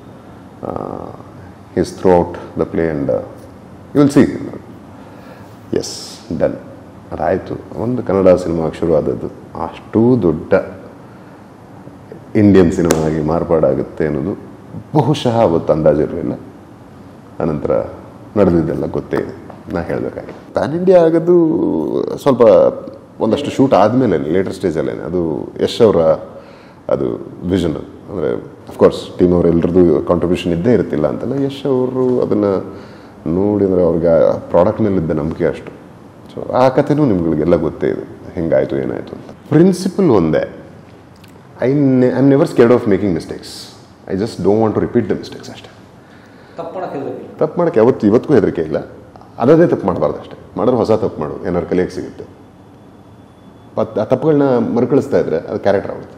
is through out the play and you will see is done ಅದಾಯಿತು ಒಂದು ಕನ್ನಡ ಸಿನಿಮಾಗೆ ಶುರು ಆದದ್ದು ಅಷ್ಟು ದೊಡ್ಡ ಇಂಡಿಯನ್ ಸಿನಿಮಾ ಆಗಿ ಮಾರ್ಪಾಡಾಗುತ್ತೆ ಅನ್ನೋದು ಬಹುಶಃ ಅವತ್ತು ಅಂದಾಜಿರಲಿಲ್ಲ ಅನಂತರ ನಡೆದಿದ್ದೆಲ್ಲ ಗೊತ್ತೇ ಇದೆ ನಾ ಹೇಳಬೇಕಾಗಿ ಪ್ಯಾನ್ ಇಂಡಿಯಾ ಆಗೋದು ಸ್ವಲ್ಪ ಒಂದಷ್ಟು ಶೂಟ್ ಆದಮೇಲೆ ಲೇಟರ್ ಸ್ಟೇಜಲ್ಲೇ ಅದು ಯಶ್ ಅವರ ಅದು ವಿಷನ್ ಅಂದರೆ ಅಫ್ಕೋರ್ಸ್ ಟೀಮ್ ಅವ್ರ ಎಲ್ಲರದ್ದು ಕಾಂಟ್ರಿಬ್ಯೂಷನ್ ಇದ್ದೇ ಇರ್ತಿಲ್ಲ ಅಂತಲ್ಲ ಯಶ್ ಅವರು ಅದನ್ನು ನೋಡಿ ಅಂದರೆ ಅವ್ರಿಗೆ ಪ್ರಾಡಕ್ಟ್ ಮೇಲಿದ್ದ ನಂಬಿಕೆ ಅಷ್ಟು ಸೊ ಆ ಕಥೆನೂ ನಿಮ್ಗಳಿಗೆಲ್ಲ ಗೊತ್ತೇ ಇದೆ ಹೆಂಗಾಯಿತು ಏನಾಯಿತು ಅಂತ ಪ್ರಿನ್ಸಿಪಲ್ ಒಂದೇ I I am never scared of making mistakes I just don't want to repeat the mistakes ಅಷ್ಟೇ ತಪ್ಪು ಮಾಡೋಕ್ಕೆ ಯಾವತ್ತು ಇವತ್ತಿಗೂ ಹೆದರಿಕೆ ಇಲ್ಲ ಅದೇ ತಪ್ಪು ಮಾಡಬಾರ್ದು ಅಷ್ಟೇ ಮಾಡಿದ್ರೆ ಹೊಸ ತಪ್ಪು ಮಾಡೋದು ಏನಾದ್ರು ಕಲಿಯಕ್ಕೆ ಸಿಗುತ್ತೆ ಮತ್ತು ಆ ತಪ್ಪುಗಳನ್ನ ಮರುಕಳಿಸ್ತಾ ಇದ್ರೆ ಅದು ಕ್ಯಾರೆಕ್ಟರ್ ಆಗುತ್ತೆ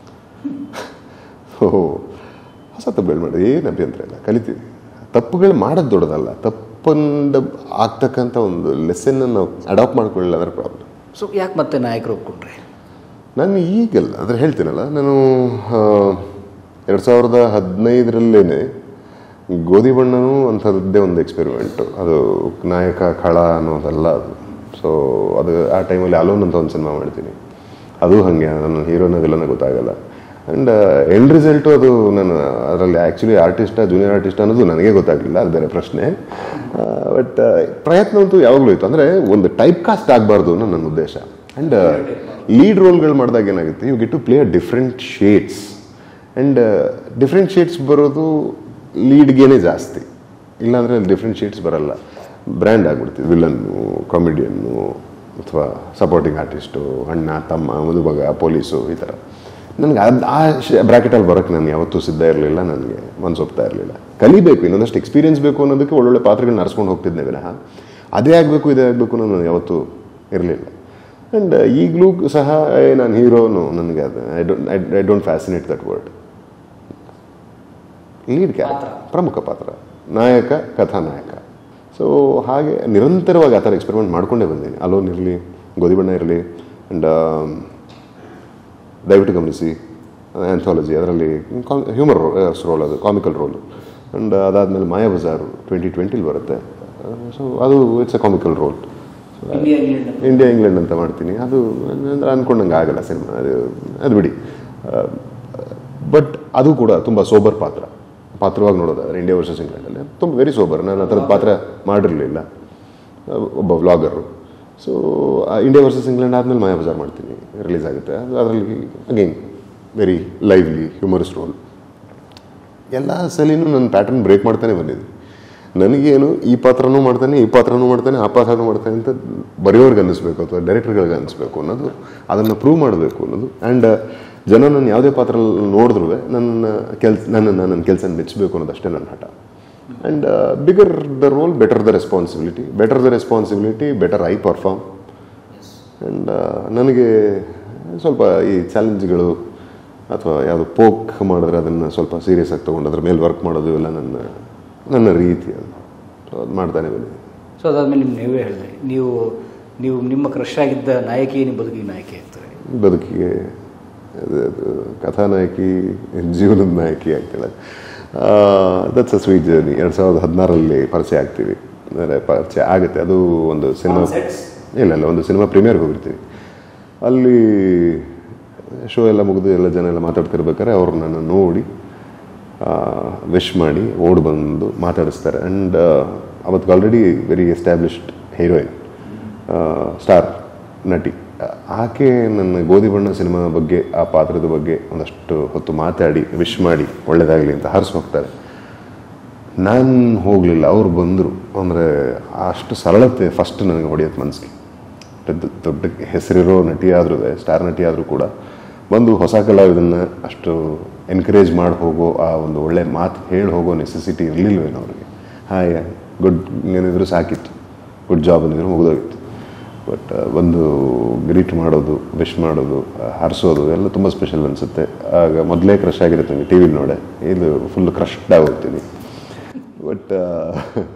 ಓಹೋ ಹೊಸ ತಪ್ಪುಗಳು ಮಾಡಿ ಏನು ಅಭ್ಯಂತರ ಇಲ್ಲ ಕಲಿತೀವಿ ತಪ್ಪುಗಳು ಮಾಡೋದು ದೊಡ್ಡದಲ್ಲ ತಪ್ಪಂದ ಆಗ್ತಕ್ಕಂಥ ಒಂದು ಲೆಸನ್ನ ನಾವು ಅಡಾಪ್ಟ್ ಮಾಡ್ಕೊಳ್ಳಿಲ್ಲ ಅಂದ್ರೆ ಪ್ರಾಬ್ಲಮ್ ಸೊ ಯಾಕೆ ಮತ್ತೆ ನಾಯಕರು ಒಪ್ಕೊಂಡ್ರಿ ನಾನು ಈಗಲ್ಲ ಅಂದರೆ ಹೇಳ್ತೀನಲ್ಲ ನಾನು ಎರಡು ಸಾವಿರದ ಹದಿನೈದರಲ್ಲೇ ಗೋಧಿ ಬಣ್ಣನೂ ಅಂಥದ್ದೇ ಒಂದು ಎಕ್ಸ್ಪೆರಿಮೆಂಟು ಅದು ನಾಯಕ ಖಳ ಅನ್ನೋದಲ್ಲ ಅದು ಸೊ ಅದು ಆ ಟೈಮಲ್ಲಿ ಅಲೋನ್ ಅಂತ ಒಂದು ಸಿನಿಮಾ ಮಾಡ್ತೀನಿ ಅದು ಹಾಗೆ ನನ್ನ ಹೀರೋನ ವಿಲನ ಗೊತ್ತಾಗಲ್ಲ ಆ್ಯಂಡ್ ಎಂಡ್ ರಿಸಲ್ಟು ಅದು ನಾನು ಅದರಲ್ಲಿ ಆ್ಯಕ್ಚುಲಿ ಆರ್ಟಿಸ್ಟ ಜೂನಿಯರ್ ಆರ್ಟಿಸ್ಟ್ ಅನ್ನೋದು ನನಗೆ ಗೊತ್ತಾಗಲಿಲ್ಲ ಅದು ಬೇರೆ ಪ್ರಶ್ನೆ ಬಟ್ ಪ್ರಯತ್ನ ಅಂತೂ ಯಾವಾಗಲೂ ಇತ್ತು ಅಂದರೆ ಒಂದು ಟೈಪ್ ಕಾಸ್ಟ್ ಆಗಬಾರ್ದು ಅನ್ನೋ ನನ್ನ ಉದ್ದೇಶ ಆ್ಯಂಡ್ ಲೀಡ್ ರೋಲ್ಗಳು ಮಾಡಿದಾಗ ಏನಾಗುತ್ತೆ you get to play a different shades and different shades ಬರೋದು ಲೀಡ್ಗೇನೆ ಜಾಸ್ತಿ ಇಲ್ಲಾಂದರೆ ಡಿಫ್ರೆಂಟ್ ಶೇಡ್ಸ್ ಬರಲ್ಲ ಬ್ರ್ಯಾಂಡ್ ಆಗ್ಬಿಡ್ತೀವಿ ವಿಲನ್ನು ಕಾಮಿಡಿಯನ್ನು ಅಥವಾ ಸಪೋರ್ಟಿಂಗ್ ಆರ್ಟಿಸ್ಟು ಅಣ್ಣ ತಮ್ಮ ಮದುಮಗ ಪೊಲೀಸು ಈ ಥರ ನನಗೆ ಅದು ಆ ಬ್ರ್ಯಾಕೆಟಲ್ಲಿ ಬರೋಕ್ಕೆ ನಾನು ಯಾವತ್ತೂ ಸಿದ್ಧ ಇರಲಿಲ್ಲ ನನಗೆ ಮನ್ಸೊಪ್ತಾ ಇರಲಿಲ್ಲ ಕಲಿಬೇಕು ಇನ್ನೊಂದಷ್ಟು ಎಕ್ಸ್ಪೀರಿಯನ್ಸ್ ಬೇಕು ಅನ್ನೋದಕ್ಕೆ ಒಳ್ಳೊಳ್ಳೆ ಪಾತ್ರಗಳನ್ನ ನಡ್ಸ್ಕೊಂಡು ಹೋಗ್ತಿದ್ದೆ ವಿನಃ ಅದೇ ಆಗಬೇಕು ಇದೇ ಆಗಬೇಕು ನಾನು ಯಾವತ್ತೂ ಇರಲಿಲ್ಲ ಆ್ಯಂಡ್ ಈಗಲೂ ಸಹ ಏ ನಾನು ಹೀರೋನು ನನಗೆ ಅದು I don't I don't fascinate that word lead character ಪ್ರಮುಖ ಪಾತ್ರ ನಾಯಕ ಕಥಾನಾಯಕ ಸೊ ಹಾಗೆ ನಿರಂತರವಾಗಿ ಆ ಥರ ಎಕ್ಸ್ಪೆರಿಮೆಂಟ್ ಮಾಡ್ಕೊಂಡೇ ಬಂದೀನಿ ಅಲೋನ್ ಇರಲಿ ಗೋಧಿ ಬಣ್ಣ ಇರಲಿ ಆ್ಯಂಡ್ ದಯವಿಟ್ಟು ಗಮನಿಸಿ ಆ್ಯಂಥಾಲಜಿ ಅದರಲ್ಲಿ ಹ್ಯೂಮರ್ ರೋಲ್ ಅದು ಕಾಮಿಕಲ್ ರೋಲು ಆ್ಯಂಡ್ ಅದಾದಮೇಲೆ ಮಾಯಾ ಬಜಾರು ಟ್ವೆಂಟಿ ಟ್ವೆಂಟಿಲಿ ಬರುತ್ತೆ ಸೊ ಅದು it's a comical role India England ಅಂತ ಮಾಡ್ತೀನಿ ಅದು ಅಂದ್ರೆ ಅಂದ್ಕೊಂಡಂಗೆ ಆಗಲ್ಲ ಸಿನಿಮಾ ಅದು ಅದು ಬಿಡಿ ಬಟ್ ಅದು ಕೂಡ ತುಂಬ ಸೋಬರ್ ಪಾತ್ರ ಪಾತ್ರವಾಗಿ ನೋಡೋದಾದ್ರೆ ಇಂಡಿಯಾ ವರ್ಸಸ್ ಇಂಗ್ಲೆಂಡಲ್ಲಿ ತುಂಬ ವೆರಿ ಸೋಬರ್ ನಾನು ಆ ಥರದ ಪಾತ್ರ ಮಾಡಿರಲಿಲ್ಲ ಒಬ್ಬ vlogger so India versus England ಆದಮೇಲೆ ಮಾಯಾ ಬಜಾರ್ ಮಾಡ್ತೀನಿ ರಿಲೀಸ್ ಆಗುತ್ತೆ ಅದು ಅದರಲ್ಲಿ again very lively humorous role ಎಲ್ಲ ಸಲಿನೂ ನನ್ನ ಪ್ಯಾಟರ್ನ್ ಬ್ರೇಕ್ ಮಾಡ್ತಾನೆ ಬಂದಿದ್ದೆ ನನಗೇನು ಈ ಪಾತ್ರನೂ ಮಾಡ್ತಾನೆ ಈ ಪಾತ್ರನೂ ಮಾಡ್ತಾನೆ ಆ ಪಾತ್ರನೂ ಮಾಡ್ತಾನೆ ಅಂತ ಬರೆಯೋರ್ಗೆ ಅನ್ನಿಸ್ಬೇಕು ಅಥವಾ ಡೈರೆಕ್ಟರ್ಗಳಿಗೆ ಅನ್ನಿಸ್ಬೇಕು ಅನ್ನೋದು ಅದನ್ನು ಪ್ರೂವ್ ಮಾಡಬೇಕು ಅನ್ನೋದು ಆ್ಯಂಡ್ ಜನ ನನ್ನ ಯಾವುದೇ ಪಾತ್ರ ನೋಡಿದ್ರು ನನ್ನ ಕೆಲ್ಸ ನನ್ನನ್ನು ನನ್ನ ಕೆಲಸ ಮೆಚ್ಚಬೇಕು ಅನ್ನೋದಷ್ಟೇ ನನ್ನ ಹಠ and bigger the role better the responsibility better the responsibility better I perform and ನನಗೆ ಸ್ವಲ್ಪ ಈ ಚಾಲೆಂಜ್ಗಳು ಅಥವಾ ಯಾವುದು ಪೋಕ್ ಮಾಡಿದ್ರೆ ಅದನ್ನು ಸ್ವಲ್ಪ ಸೀರಿಯಸ್ ಆಗಿ ತೊಗೊಂಡು ಅದ್ರ ಮೇಲೆ ವರ್ಕ್ ಮಾಡೋದು ಎಲ್ಲ ನನ್ನ ನನ್ನ ರೀತಿ ಅದು ಸೊ ಅದು ಮಾಡ್ತಾನೆ ಬಂದಿದ್ದೀನಿ ಸೊ ಅದಾದ್ಮೇಲೆ ನಿಮ್ಮ ನೀವೇ ಹೇಳಿದ್ರಿ ನೀವು ನೀವು ನಿಮ್ಮ ಕ್ರಶ್ ಆಗಿದ್ದ ನಾಯಕಿ ನಿಮ್ಮ ಬದುಕಿಗೆ ನಾಯಕಿ ಆಗ್ತಾರೆ ಬದುಕಿಗೆ ಅದು ಅದು ಕಥಾನಾಯಕಿ ಜೀವನದ ನಾಯಕಿ ಆಗ್ತಾಳೆ ದಟ್ಸ್ ಅ ಸ್ವೀಟ್ ಜರ್ನಿ ಎರಡು ಸಾವಿರದ ಹದಿನಾರರಲ್ಲಿ ಪರಿಚಯ ಆಗ್ತೀವಿ ಅಂದರೆ ಪರಿಚಯ ಆಗುತ್ತೆ ಅದು ಒಂದು ಸಿನಿಮಾ ಇಲ್ಲ ಇಲ್ಲ ಒಂದು ಸಿನಿಮಾ ಪ್ರೀಮಿಯರ್ಗೆ ಹೋಗಿರ್ತೀವಿ ಅಲ್ಲಿ ಶೋ ಎಲ್ಲ ಮುಗಿದು ಎಲ್ಲ ಜನ ಎಲ್ಲ ಮಾತಾಡ್ತಿರ್ಬೇಕಾದ್ರೆ ಅವ್ರು ನನ್ನ ನೋಡಿ ವಿಶ್ ಮಾಡಿ ಓಡ್ ಬಂದು ಮಾತಾಡಿಸ್ತಾರೆ ಆ್ಯಂಡ್ ಅವತ್ತು already very established heroine star ನಟಿ ಆಕೆ ನನ್ನ ಗೋಧಿ ಬಣ್ಣ ಸಿನಿಮಾ ಬಗ್ಗೆ ಆ ಪಾತ್ರದ ಬಗ್ಗೆ ಒಂದಷ್ಟು ಹೊತ್ತು ಮಾತಾಡಿ ವಿಶ್ ಮಾಡಿ ಒಳ್ಳೇದಾಗಲಿ ಅಂತ ಹರಿಸಿ ಹೋಗ್ತಾರೆ ನಾನು ಹೋಗಲಿಲ್ಲ ಅವ್ರು ಬಂದರು ಅಂದರೆ ಅಷ್ಟು ಸರಳತೆ ಫಸ್ಟ್ ನನಗೆ ಹೊಡೆಯೋದು ಮನಸ್ಸಿಗೆ ದೊಡ್ಡ ದೊಡ್ಡ ಹೆಸರಿರೋ ನಟಿ ಆದರೂ ಸ್ಟಾರ್ ನಟಿ ಆದರೂ ಕೂಡ ಬಂದು ಹೊಸ ಕಲಾವಿದನ್ನ ಅಷ್ಟು ಎನ್ಕರೇಜ್ ಮಾಡಿ ಹೋಗೋ ಆ ಒಂದು ಒಳ್ಳೆ ಮಾತು ಹೇಳಿ ಹೋಗೋ ನೆಸೆಸಿಟಿ ಇರಲಿಲ್ವೇನೋ ಅವ್ರಿಗೆ ಹಾಯ್ ಗುಡ್ ಏನಿದ್ರು ಸಾಕಿತ್ತು ಗುಡ್ ಜಾಬ್ ಅಂದಿದ್ರು ಮುಗಿದೋಗಿತ್ತು ಬಟ್ ಒಂದು ಗ್ರೀಟ್ ಮಾಡೋದು ವಿಶ್ ಮಾಡೋದು ಹಾರಿಸೋದು ಎಲ್ಲ ತುಂಬ ಸ್ಪೆಷಲ್ ಅನಿಸುತ್ತೆ ಆಗ ಮೊದಲೇ ಕ್ರಶ್ ಆಗಿರುತ್ತೆ ನನಗೆ ಟಿ ವಿಲಿ ನೋಡೆ ಇದು ಫುಲ್ ಕ್ರಶ್ಡ್ ಆಗೋಗ್ತೀನಿ ಬಟ್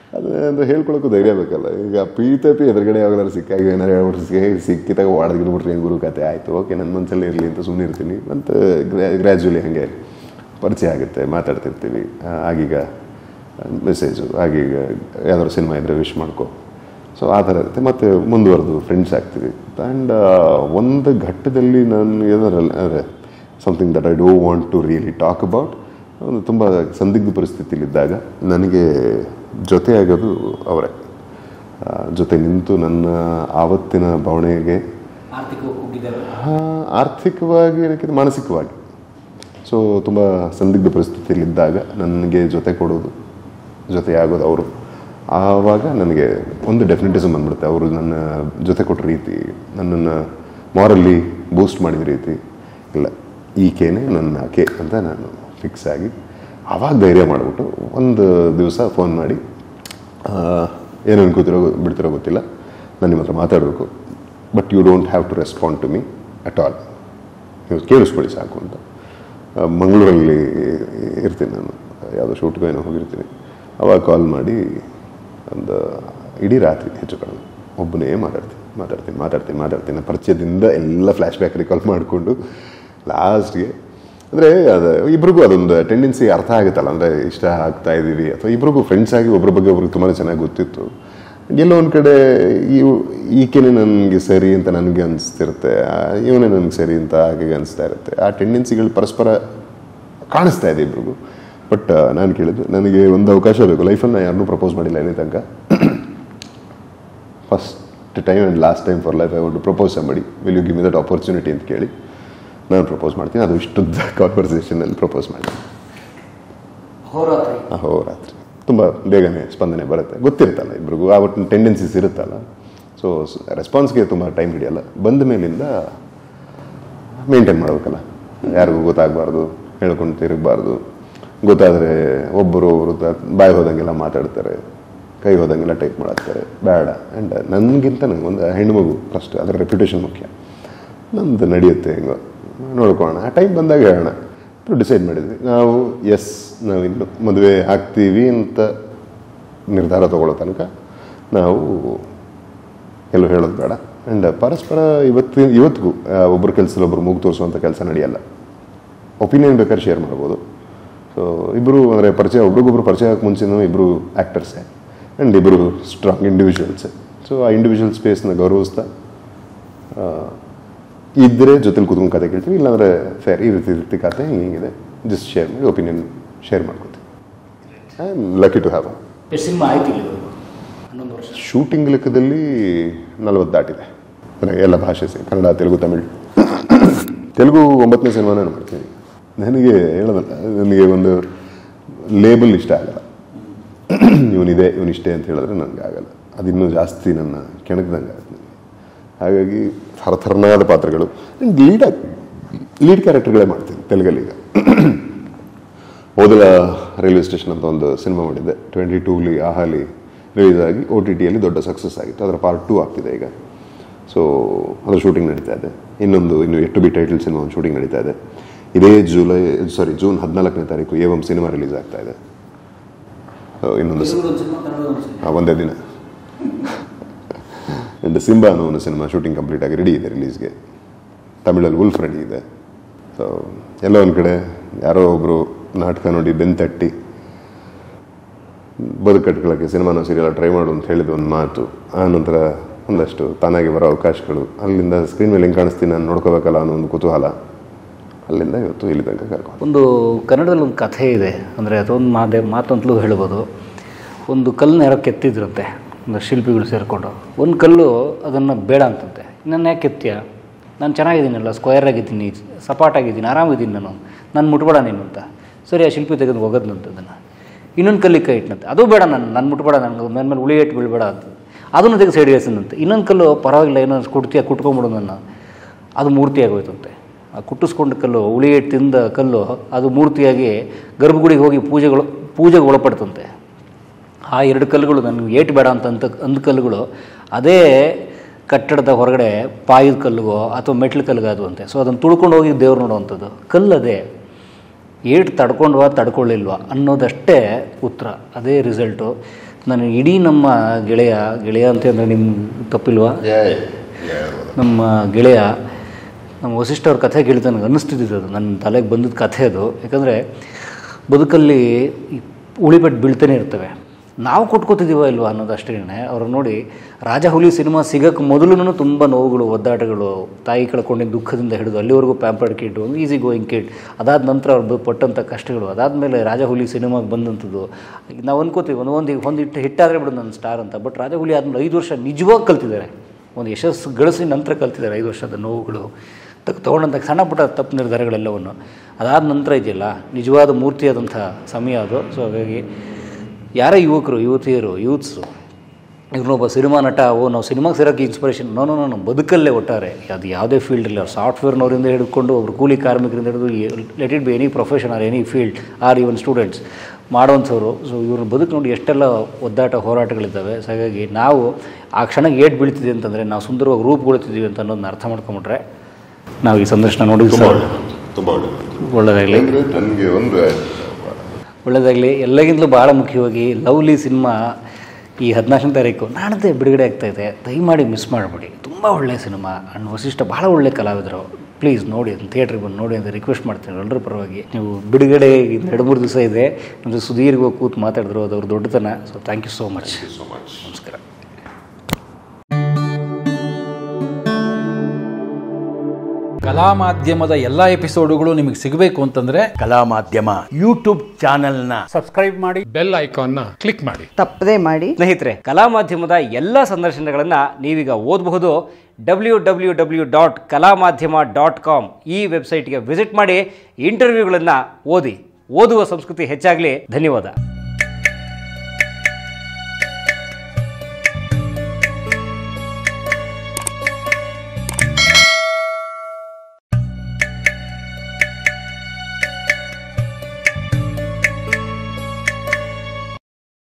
ಅದು ಅದು ಹೇಳ್ಕೊಳಕ್ಕೂ ಧೈರ್ಯ ಬೇಕಲ್ಲ ಈಗ ಪೀತ ಪಿ ಎದುರುಗಡೆ ಯಾವಾಗಲಾದ್ರು ಸಿಕ್ಕಾಗ ಏನಾರು ಹೇಳ್ಬಿಟ್ರೆ ಸಿಕ್ಕಿ ಸಿಕ್ಕಿದಾಗ ಹೊಡೆದ್ಗಿಡ್ಬಿಟ್ರೆ ಏನು ಗುರು ಕತೆ ಆಯಿತು ಓಕೆ ನನ್ನ ಮನಸ್ಸಲ್ಲಿ ಇರಲಿ ಅಂತ ಸುಮ್ಮನೆ ಇರ್ತೀನಿ ಮತ್ತು ಗ್ರ್ಯಾಜುಲಿ ಹಾಗೆ ಪರಿಚಯ ಆಗುತ್ತೆ ಮಾತಾಡ್ತಿರ್ತೀವಿ ಆ, ಆಗೀಗ ಮೆಸೇಜು ಆಗೀಗ ಯಾವ್ದಾದ್ರು ಸಿನಿಮಾ ಇದ್ದರೆ ವಿಶ್ ಮಾಡ್ಕೊ ಸೊ ಆ ಥರ ಇರುತ್ತೆ ಮತ್ತು ಮುಂದುವರೆದು ಫ್ರೆಂಡ್ಸ್ ಆಗ್ತೀವಿ ಆ್ಯಂಡ್ ಒಂದು ಘಟ್ಟದಲ್ಲಿ ನಾನು ಏನಾರಲ್ಲ ಅಂದರೆ something that I do want to really talk about ಒಂದು ತುಂಬ ಸಂದಿಗ್ಧ ಪರಿಸ್ಥಿತಿಲಿದ್ದಾಗ ನನಗೆ ಜೊತೆ ಆಗೋದು ಅವರೇ ಆ, ಜೊತೆ ನಿಂತು ನನ್ನ ಆವತ್ತಿನ ಭಾವನೆಗೆ ಆರ್ಥಿಕವಾಗಿ ಕುಗ್ಗಿದ್ದಾರೆ ಆ, ಆರ್ಥಿಕವಾಗಿ ಏನಕ್ಕಿಂತ ಮಾನಸಿಕವಾಗಿ ಸೊ ತುಂಬ ಸಂದಿಗ್ಧ ಪರಿಸ್ಥಿತಿಯಲ್ಲಿದ್ದಾಗ ನನಗೆ ಜೊತೆ ಕೊಡೋದು ಜೊತೆ ಆಗೋದು ಅವರು ಆವಾಗ ನನಗೆ ಒಂದು ಡೆಫಿನೆಟಿಸಮ್ ಬಂದ್ಬಿಡುತ್ತೆ ಅವರು ನನ್ನ ಜೊತೆ ಕೊಟ್ಟ ರೀತಿ ನನ್ನನ್ನು ಮಾರಲ್ಲಿ ಬೂಸ್ಟ್ ಮಾಡಿದ ರೀತಿ ಇಲ್ಲ ಈಕೆನೇ ನನ್ನ ಆಕೆ ಅಂತ ನಾನು ಫಿಕ್ಸ್ ಆಗಿ ಆವಾಗ ಧೈರ್ಯ ಮಾಡಿಬಿಟ್ಟು ಒಂದು ದಿವಸ ಫೋನ್ ಮಾಡಿ ಆ, ಏನು ಅನ್ಕೋತಿರೋ ಬಿಡ್ತಿರೋ ಗೊತ್ತಿಲ್ಲ ನಾನು ನಿಮ್ಮ ಹತ್ರ ಮಾತಾಡಬೇಕು but you don't have to respond to me at all ನೀವು ಕೇಳಿಸ್ಕೊಳ್ಳಿ ಸಾಕು ಅಂತ ಆ, ಮಂಗಳೂರಲ್ಲಿ ಇರ್ತೀನಿ ನಾನು ಯಾವುದೋ ಶೂಟ್ಗೆ ಏನೋ ಹೋಗಿರ್ತೀನಿ ಅವಾಗ ಕಾಲ್ ಮಾಡಿ ಒಂದು ಇಡೀ ರಾತ್ರಿ ಹೆಚ್ಚು ಕಡಿಮೆ ಒಬ್ಬನೇ ಮಾತಾಡ್ತೀನಿ ಮಾತಾಡ್ತೀನಿ ಮಾತಾಡ್ತೀನಿ ಮಾತಾಡ್ತೀನಿ ಪರಿಚಯದಿಂದ ಎಲ್ಲ ಫ್ಲ್ಯಾಶ್ ಬ್ಯಾಕ್ ರಿಕಾಲ್ ಮಾಡಿಕೊಂಡು ಲಾಸ್ಟ್ಗೆ ಅಂದರೆ ಅದು ಇಬ್ರಿಗೂ ಅದೊಂದು ಟೆಂಡೆನ್ಸಿ ಅರ್ಥ ಆಗುತ್ತಲ್ಲ ಅಂದರೆ ಇಷ್ಟ ಆಗ್ತಾ ಇದ್ದೀವಿ ಅಥವಾ ಇಬ್ರಿಗೂ ಫ್ರೆಂಡ್ಸ್ ಆಗಿ ಒಬ್ರ ಬಗ್ಗೆ ಒಬ್ರಿಗೆ ತುಂಬಾ ಚೆನ್ನಾಗಿ ಗೊತ್ತಿತ್ತು ಎಲ್ಲೋ ಒಂದು ಕಡೆ ಇವು ಈಕೆನೇ ನನಗೆ ಸರಿ ಅಂತ ನನಗೆ ಅನಿಸ್ತಿರುತ್ತೆ ಆ, ಇವನೇ ನನಗೆ ಸರಿ ಅಂತ ಹಾಗೆ ಅನಿಸ್ತಾ ಇರುತ್ತೆ ಆ ಟೆಂಡೆನ್ಸಿಗಳು ಪರಸ್ಪರ ಕಾಣಿಸ್ತಾ ಇದೆ ಇಬ್ರಿಗೂ ಬಟ್ ನಾನು ಕೇಳಿದ್ದು ನನಗೆ ಒಂದು ಅವಕಾಶ ಬೇಕು ಲೈಫಲ್ಲಿ ನಾನು ಯಾರನ್ನೂ ಪ್ರಪೋಸ್ ಮಾಡಿಲ್ಲ ಇಲ್ಲಿ ತನಕ first time and last time for life I want to propose ಮಾಡಿ will you give me that opportunity ಅಂತ ಕೇಳಿ ನಾನು ಪ್ರಪೋಸ್ ಮಾಡ್ತೀನಿ ಅದು ಇಷ್ಟುದ್ದ ಕಾನ್ವರ್ಸೇಷನಲ್ಲಿ ಪ್ರಪೋಸ್ ಮಾಡ್ತೀನಿ ಹೋರಾತ್ರಿ ಅಹೋರಾತ್ರಿ ತುಂಬ ಬೇಗನೆ ಸ್ಪಂದನೆ ಬರುತ್ತೆ ಗೊತ್ತಿರುತ್ತಲ್ಲ ಇಬ್ರಿಗೂ ಆ ಒಟ್ಟು ಟೆಂಡೆನ್ಸೀಸ್ ಇರುತ್ತಲ್ಲ ಸೊ ರೆಸ್ಪಾನ್ಸ್ಗೆ ತುಂಬ ಟೈಮ್ ಹಿಡಿಯಲ್ಲ ಬಂದ ಮೇಲಿಂದ ಮೇಂಟೈನ್ ಮಾಡಬೇಕಲ್ಲ ಯಾರಿಗೂ ಗೊತ್ತಾಗಬಾರ್ದು ಹೇಳ್ಕೊಂಡು ತಿರುಗಬಾರ್ದು ಗೊತ್ತಾದರೆ ಒಬ್ಬರು ಒಬ್ಬರು ಬಾಯಿ ಹೋದಂಗೆಲ್ಲ ಮಾತಾಡ್ತಾರೆ ಕೈ ಹೋದಂಗೆಲ್ಲ ಟೈಪ್ ಮಾಡಾಕ್ತಾರೆ ಬೇಡ ಆ್ಯಂಡ್ ನನಗಿಂತ ನನಗೆ ಒಂದು ಹೆಣ್ಣುಮಗು ಫಸ್ಟ್ ಅದರ ರೆಪ್ಯುಟೇಷನ್ ಮುಖ್ಯ ನಮ್ದು ನಡೆಯುತ್ತೆ ಹೆಂಗೋ ನೋಡ್ಕೊಳ್ಳೋಣ ಆ ಟೈಮ್ ಬಂದಾಗ ಹೇಳೋಣ ಡಿಸೈಡ್ ಮಾಡಿದ್ವಿ ನಾವು ಎಸ್ ನಾವಿನ್ನು ಮದುವೆ ಆಗ್ತೀವಿ ಅಂತ ನಿರ್ಧಾರ ತಗೊಳ್ಳೋ ತನಕ ನಾವು ಎಲ್ಲೂ ಹೇಳೋದು ಬೇಡ ಆ್ಯಂಡ್ ಪರಸ್ಪರ ಇವತ್ತು ಇವತ್ತಿಗೂ ಆ, ಒಬ್ಬರ ಕೆಲಸದಲ್ಲಿ ಒಬ್ಬರು ಮೂಗು ತೋರಿಸುವಂಥ ಕೆಲಸ ನಡೆಯಲ್ಲ ಒಪಿನಿಯನ್ ಬೇಕಾದ್ರೆ ಶೇರ್ ಮಾಡ್ಬೋದು ಸೊ ಇಬ್ಬರು ಅಂದರೆ ಪರಿಚಯ ಒಬ್ರಿಗೊಬ್ರು ಪರಿಚಯ ಆಗಕ್ಕೆ ಮುಂಚೆನೂ ಇಬ್ಬರು ಆ್ಯಕ್ಟರ್ಸೇ ಆ್ಯಂಡ್ ಇಬ್ಬರು ಸ್ಟ್ರಾಂಗ್ ಇಂಡಿವಿಜುವಲ್ಸೇ ಸೊ ಆ ಇಂಡಿವಿಜುವಲ್ ಸ್ಪೇಸ್ನ ಗೌರವಿಸ್ತಾ ಆ, ಇದ್ದರೆ ಜೊತೆಲಿ ಕೂತ್ಕೊಂಡು ಕತೆ ಕೇಳ್ತೀವಿ ಇಲ್ಲಾಂದರೆ ಫೇರ್ ಈ ರೀತಿ ಈ ರೀತಿ ಕತೆ ಹಿಂಗೆ ಹಿಂಗಿದೆ ಜಸ್ಟ್ ಶೇರ್ ಮಾಡಿ ಒಪಿನಿಯನ್ ಶೇರ್ ಮಾಡ್ಕೊತೀವಿ I am lucky to have ಎಷ್ಟು ಸಿನಿಮಾ ಆಯ್ತು ಇಲ್ಲಿ ಹನ್ನೊಂದು ವರ್ಷ ಶೂಟಿಂಗ್ ಲೆಕ್ಕದಲ್ಲಿ ನಲವತ್ತು ದಾಟಿದೆ ಅಂದರೆ ಎಲ್ಲ ಭಾಷೆ ಸೇರಿ ಕನ್ನಡ ತೆಲುಗು ತಮಿಳ್ ತೆಲುಗು ಒಂಬತ್ತನೇ ಸಿನಿಮಾ ನಾನು ಮಾಡ್ತೀನಿ ನನಗೆ ಹೇಳೋದಲ್ಲ ನನಗೆ ಒಂದು ಲೇಬಲ್ ಇಷ್ಟ ಆಗಲ್ಲ ಇವನಿದೆ ಇವನಿಷ್ಟೇ ಅಂತ ಹೇಳಿದ್ರೆ ನನಗೆ ಆಗಲ್ಲ ಅದಿನ್ನೂ ಜಾಸ್ತಿ ನನ್ನ ಕೆಣಕ್ದಂಗೆ ಆಗುತ್ತೆ ನನಗೆ ಹಾಗಾಗಿ ಥರಥರನಾದ ಪಾತ್ರಗಳು ಲೀಡ್ ಲೀಡ್ ಕ್ಯಾರೆಕ್ಟರ್ಗಳೇ ಮಾಡ್ತೀನಿ ತೆಲುಗಲ್ಲಿ ಈಗ ಓದಲ ರೈಲ್ವೆ ಸ್ಟೇಷನ್ ಅಂತ ಒಂದು ಸಿನಿಮಾ ಮಾಡಿದ್ದೆ ಟ್ವೆಂಟಿ ಟೂಲಿ ಆಹಾಲಿ ರಿಲೀಸ್ ಆಗಿ ಒ ಟಿ ಟಿಯಲ್ಲಿ ದೊಡ್ಡ ಸಕ್ಸಸ್ ಆಗಿತ್ತು ಅದರ ಪಾರ್ಟ್ ಟೂ ಆಗ್ತಿದೆ ಈಗ ಸೊ ಅದರ ಶೂಟಿಂಗ್ ನಡೀತಾ ಇದೆ ಇನ್ನೊಂದು ಇನ್ನು ಎಟ್ಟು ಬಿ ಟೈಟಲ್ ಸಿನಿಮಾ ಒಂದು ಶೂಟಿಂಗ್ ನಡೀತಾ ಇದೆ ಇದೇ ಜುಲೈ ಸಾರಿ ಜೂನ್ ಹದಿನಾಲ್ಕನೇ ತಾರೀಕು ಏವಂ ಸಿನಿಮಾ ರಿಲೀಸ್ ಆಗ್ತಾ ಇದೆ So, ಇನ್ನೊಂದು ಸ- ಒಂದು ಸಿನಿಮಾ ಕನ್ನಡ ಒಂದು ಸಿನಿಮಾ ಆ, ಒಂದೇ ದಿನ ಆ್ಯಂಡ್ ಸಿಂಬಾ ಅನ್ನೋ ಒಂದು ಸಿನಿಮಾ ಶೂಟಿಂಗ್ ಕಂಪ್ಲೀಟ್ ಆಗಿ ರೆಡಿ ಇದೆ ರಿಲೀಸ್ಗೆ ತಮಿಳಲ್ಲಿ ಉಲ್ಫ್ ರೆಡಿ ಇದೆ ಸೊ ಎಲ್ಲ ಒಂದು ಕಡೆ ಯಾರೋ ಒಬ್ಬರು ನಾಟಕ ನೋಡಿ ಬೆನ್ ತಟ್ಟಿ ಬದುಕು ಕಟ್ಕೊಳ್ಳೋಕ್ಕೆ ಸಿನಿಮಾನೋ ಸೀರಿಯಲ್ ಟ್ರೈ ಮಾಡು ಅಂತ ಹೇಳಿದ ಒಂದು ಮಾತು ಆ ನಂತರ ಒಂದಷ್ಟು ತಾನಾಗಿ ಬರೋ ಅವಕಾಶಗಳು ಅಲ್ಲಿಂದ ಸ್ಕ್ರೀನ್ ಮೇಲೆ ಹೆಂಗೆ ಕಾಣಿಸ್ತೀನಿ ನಾನು ನೋಡ್ಕೋಬೇಕಲ್ಲ ಅನ್ನೋ ಒಂದು ಕುತೂಹಲ ಅಲ್ಲಿಂದ ಇವತ್ತು ಇಲ್ಲಿ ತನಕ ಕರ್ಕೊಂಡು ಒಂದು ಕನ್ನಡದಲ್ಲಿ ಒಂದು ಕಥೆ ಇದೆ ಅಂದರೆ ಅದೊಂದು ಮಾದೆ ಮಾತಂತಲೂ ಹೇಳ್ಬೋದು ಒಂದು ಕಲ್ಲನ್ನ ಯಾರೋ ಕೆತ್ತಿದ್ರಂತೆ ಒಂದು ಶಿಲ್ಪಿಗಳು ಸೇರಿಕೊಂಡು ಒಂದು ಕಲ್ಲು ಅದನ್ನು ಬೇಡ ಅಂತಂತೆ ನನ್ನ ಯಾಕೆ ಕೆತ್ತೀಯ ನಾನು ಚೆನ್ನಾಗಿದ್ದೀನಲ್ಲ ಸ್ಕ್ವಯರ್ ಆಗಿದ್ದೀನಿ ಸಪಾಟಾಗಿದ್ದೀನಿ ಆರಾಮಿದ್ದೀನಿ ನಾನು ನಾನು ಮುಟ್ಬೇಡ ನೀನು ಅಂತ ಸರಿ ಆ ಶಿಲ್ಪಿ ತೆಗೆದು ಒಗದ್ಲಂತ ಅದನ್ನು ಇನ್ನೊಂದು ಕಲ್ಲಿಗೆ ಕೈ ಇಟ್ಟನಂತೆ ಅದು ಬೇಡ ನಾನು ನಾನು ಮುಟ್ಬೇಡ ನನಗೆ ನನ್ನ ಮೇಲೆ ಉಳಿ ಇಟ್ಟು ಬೀಳ್ಬೇಡ ಅಂತ ಅದನ್ನು ತೆಗೆದು ಸೈಡ್ ಎಸನಂತೆ ಇನ್ನೊಂದು ಕಲ್ಲು ಪರವಾಗಿಲ್ಲ ಏನೋ ಕುಡ್ತೀಯ ಕುಟ್ಕೊಂಬಿಡು ನನ್ನ ಅದು ಮೂರ್ತಿ ಆಗೋಯ್ತಂತೆ ಆ ಕುಟ್ಟಿಸ್ಕೊಂಡ ಕಲ್ಲು ಉಳಿ ಇಟ್ಟು ತಿಂದ ಕಲ್ಲು ಅದು ಮೂರ್ತಿಯಾಗಿ ಗರ್ಭಗುಡಿಗೆ ಹೋಗಿ ಪೂಜೆಗಳು ಪೂಜೆಗೆ ಒಳಪಡ್ತಂತೆ ಆ ಎರಡು ಕಲ್ಲುಗಳು ನನಗೆ ಏಟು ಬೇಡ ಅಂತ ಅಂತ ಅಂದ ಕಲ್ಲುಗಳು ಅದೇ ಕಟ್ಟಡದ ಹೊರಗಡೆ ಪಾಯದ ಕಲ್ಲುಗೋ ಅಥವಾ ಮೆಟ್ಲು ಕಲ್ಲಿಗಾದು ಅಂತೆ ಸೊ ಅದನ್ನು ತುಳ್ಕೊಂಡು ಹೋಗಿ ದೇವ್ರು ನೋಡುವಂಥದ್ದು ಕಲ್ಲದೇ ಏಟು ತಡ್ಕೊಂಡ್ವಾ ತಡ್ಕೊಳ್ಳಿಲ್ವಾ ಅನ್ನೋದಷ್ಟೇ ಉತ್ತರ ಅದೇ ರಿಸಲ್ಟು ನಾನು ಇಡೀ ನಮ್ಮ ಗೆಳೆಯ ಗೆಳೆಯ ಅಂತ ಅಂದರೆ ನಿಮ್ಮ ತಪ್ಪಿಲ್ವಾ ನಮ್ಮ ಗೆಳೆಯ ನಮ್ಮ ವಸಿಷ್ಠ ಅವ್ರ ಕಥೆ ಕೇಳಿದ ನನಗೆ ಅನ್ನಿಸ್ತಿದ್ದು ಅದು ನನ್ನ ತಲೆಗೆ ಬಂದಿದ್ದ ಕಥೆ ಅದು ಯಾಕಂದರೆ ಬದುಕಲ್ಲಿ ಈ ಉಳಿಬೆಟ್ಟು ಬೀಳ್ತಾನೆ ಇರ್ತವೆ ನಾವು ಕೊಟ್ಕೋತಿದ್ದೀವ ಇಲ್ವಾ ಅನ್ನೋದು ಅಷ್ಟೇ ಅವ್ರು ನೋಡಿ ರಾಜ ಹುಲಿ ಸಿನಿಮಾ ಸಿಗೋಕ್ಕೆ ಮೊದಲು ತುಂಬ ನೋವುಗಳು ಒದ್ದಾಟಗಳು ತಾಯಿ ಕಳ್ಕೊಂಡಿದ್ದ ದುಃಖದಿಂದ ಹಿಡಿದು ಅಲ್ಲಿವರೆಗೂ ಪ್ಯಾಂಪರ್ಡ್ ಕಿಟ್ ಒಂದು ಈಸಿ ಗೋಯಿಂಗ್ ಕಿಟ್ ಅದಾದ ನಂತರ ಅವ್ರು ಬ- ಪಟ್ಟಂಥ ಕಷ್ಟಗಳು ಅದಾದಮೇಲೆ ರಾಜ ಹುಲಿ ಸಿನಿಮಾಗೆ ಬಂದಂಥದ್ದು ಈಗ ನಾವು ಅನ್ಕೋತೀವಿ ಒಂದು ಒಂದು ಒಂದು ಹಿಟ್ಟು ಹಿಟ್ಟಾದರೆ ಬಿಡು ನನ್ನ ಸ್ಟಾರ್ ಅಂತ ಬಟ್ ರಾಜ ಹುಲಿ ಆದಮೇಲೆ ಐದು ವರ್ಷ ನಿಜವಾಗಿ ಕಲ್ತಿದ್ದಾರೆ ಒಂದು ಯಶಸ್ಸು ಗಳಿಸಿ ನಂತರ ಕಲ್ತಿದ್ದಾರೆ ಐದು ವರ್ಷದ ನೋವುಗಳು ತಕ್ಕ ತೊಗೊಂಡಂಥ ಸಣ್ಣ ಪುಟ್ಟ ತಪ್ಪು ನಿರ್ಧಾರಗಳೆಲ್ಲವನ್ನು ಅದಾದ ನಂತರ ಇದೆಯಲ್ಲ ನಿಜವಾದ ಮೂರ್ತಿಯಾದಂಥ ಸಮಯ ಅದು ಸೊ ಹಾಗಾಗಿ ಯಾರೇ ಯುವಕರು ಯುವತಿಯರು ಯೂತ್ಸು ಇವ್ರನ್ನೊಬ್ಬ ಸಿನಿಮಾ ನಟ ಓ ನಾವು ಸಿನಿಮಾಗೆ ಸೇರೋಕ್ಕೆ ಇನ್ಸ್ಪಿರೇಷನ್ ನೋ ನೋ ನೋ ಬದುಕಲ್ಲೇ ಒಟ್ಟಾರೆ ಅದು ಯಾವುದೇ ಫೀಲ್ಡಲ್ಲಿ ಅವ್ರು ಸಾಫ್ಟ್ವೇರ್ನವರಿಂದ ಹಿಡ್ಕೊಂಡು ಒಬ್ರು ಕೂಲಿ ಕಾರ್ಮಿಕರಿಂದ ಹಿಡಿದು let it be any profession or any field or even students ಮಾಡೋವಂಥವ್ರು ಸೊ ಇವ್ರನ್ನ ಬದುಕು ನೋಡಿ ಎಷ್ಟೆಲ್ಲ ಒದ್ದಾಟ ಹೋರಾಟಗಳಿದ್ದಾವೆ ಸೊ ಹಾಗಾಗಿ ನಾವು ಆ ಕ್ಷಣಕ್ಕೆ ಏಟ್ ಬೀಳ್ತಿದೆ ಅಂತಂದರೆ ನಾವು ಸುಂದರವಾಗಿ ರೂಪುಗೊಳ್ತಿದ್ದೀವಿ ಅಂತ ಅನ್ನೋದನ್ನ ಅರ್ಥ ಮಾಡ್ಕೊಂಬಿಟ್ರೆ ನಾವು ಈ ಸಂದರ್ಶನ ನೋಡಿದ್ವಿ ತುಂಬ ಸರ್ ಒಳ್ಳೆಯದು ತುಂಬ ಒಳ್ಳೆಯದು ಒಳ್ಳೆಯದಾಗಲಿ ಅಂದರೆ ನನಗೆ ಒಂದು ಒಳ್ಳೆಯದಾಗಲಿ ಎಲ್ಲಗಿಂತಲೂ ಭಾಳ ಮುಖ್ಯವಾಗಿ ಲವ್ಲಿ ಸಿನಿಮಾ ಈ ಹದಿನಾಲ್ಕನೇ ತಾರೀಕು ನಾಡದೇ ಬಿಡುಗಡೆ ಆಗ್ತಾಯಿದೆ ದಯಮಾಡಿ ಮಿಸ್ ಮಾಡಬೇಡಿ ತುಂಬ ಒಳ್ಳೆಯ ಸಿನಿಮಾ ಆ್ಯಂಡ್ ವಸಿಷ್ಠ ಭಾಳ ಒಳ್ಳೆ ಕಲಾವಿದರು ಪ್ಲೀಸ್ ನೋಡಿ ಅದನ್ನ ಥಿಯೇಟ್ರಿಗೆ ಬಂದು ನೋಡಿ ಅಂತ ರಿಕ್ವೆಸ್ಟ್ ಮಾಡ್ತೀನಿ ಎಲ್ಲರ ಪರವಾಗಿ ನೀವು ಬಿಡುಗಡೆ ಇನ್ನು ಎರಡು ಮೂರು ದಿವಸ ಇದೆ ನಮ್ಮದು ಸುದೀರ್ಘವಾಗಿ ಕೂತು ಮಾತಾಡಿದ್ರು ಅದು ಅವ್ರ ದೊಡ್ಡತನ so thank you so much so much ನಮಸ್ಕಾರ ಕಲಾ ಮಾಧ್ಯಮದ ಎಲ್ಲ ಎಪಿಸೋಡುಗಳು ನಿಮಗೆ ಸಿಗಬೇಕು ಅಂತಂದ್ರೆ ಕಲಾ ಮಾಧ್ಯಮ ಯೂಟ್ಯೂಬ್ ಚಾನೆಲ್ನ ಬೆಲ್ ಐಕಾನ್ನ ಕ್ಲಿಕ್ ಮಾಡಿ ತಪ್ಪದೇ ಮಾಡಿ ಸ್ನೇಹಿತರೆ ಕಲಾ ಮಾಧ್ಯಮದ ಎಲ್ಲ ಸಂದರ್ಶನಗಳನ್ನು ನೀವೀಗ ಓದಬಹುದು ಡಬ್ಲ್ಯೂ ಡಬ್ಲ್ಯೂ ಡಬ್ಲ್ಯೂ ಡಾಟ್ ಕಲಾ ಮಾಧ್ಯಮ ಡಾಟ್ ಕಾಮ್ ಈ ವೆಬ್ಸೈಟ್ಗೆ ವಿಸಿಟ್ ಮಾಡಿ ಇಂಟರ್ವ್ಯೂಗಳನ್ನು ಓದಿ ಓದುವ ಸಂಸ್ಕೃತಿ ಹೆಚ್ಚಾಗಲಿ ಧನ್ಯವಾದ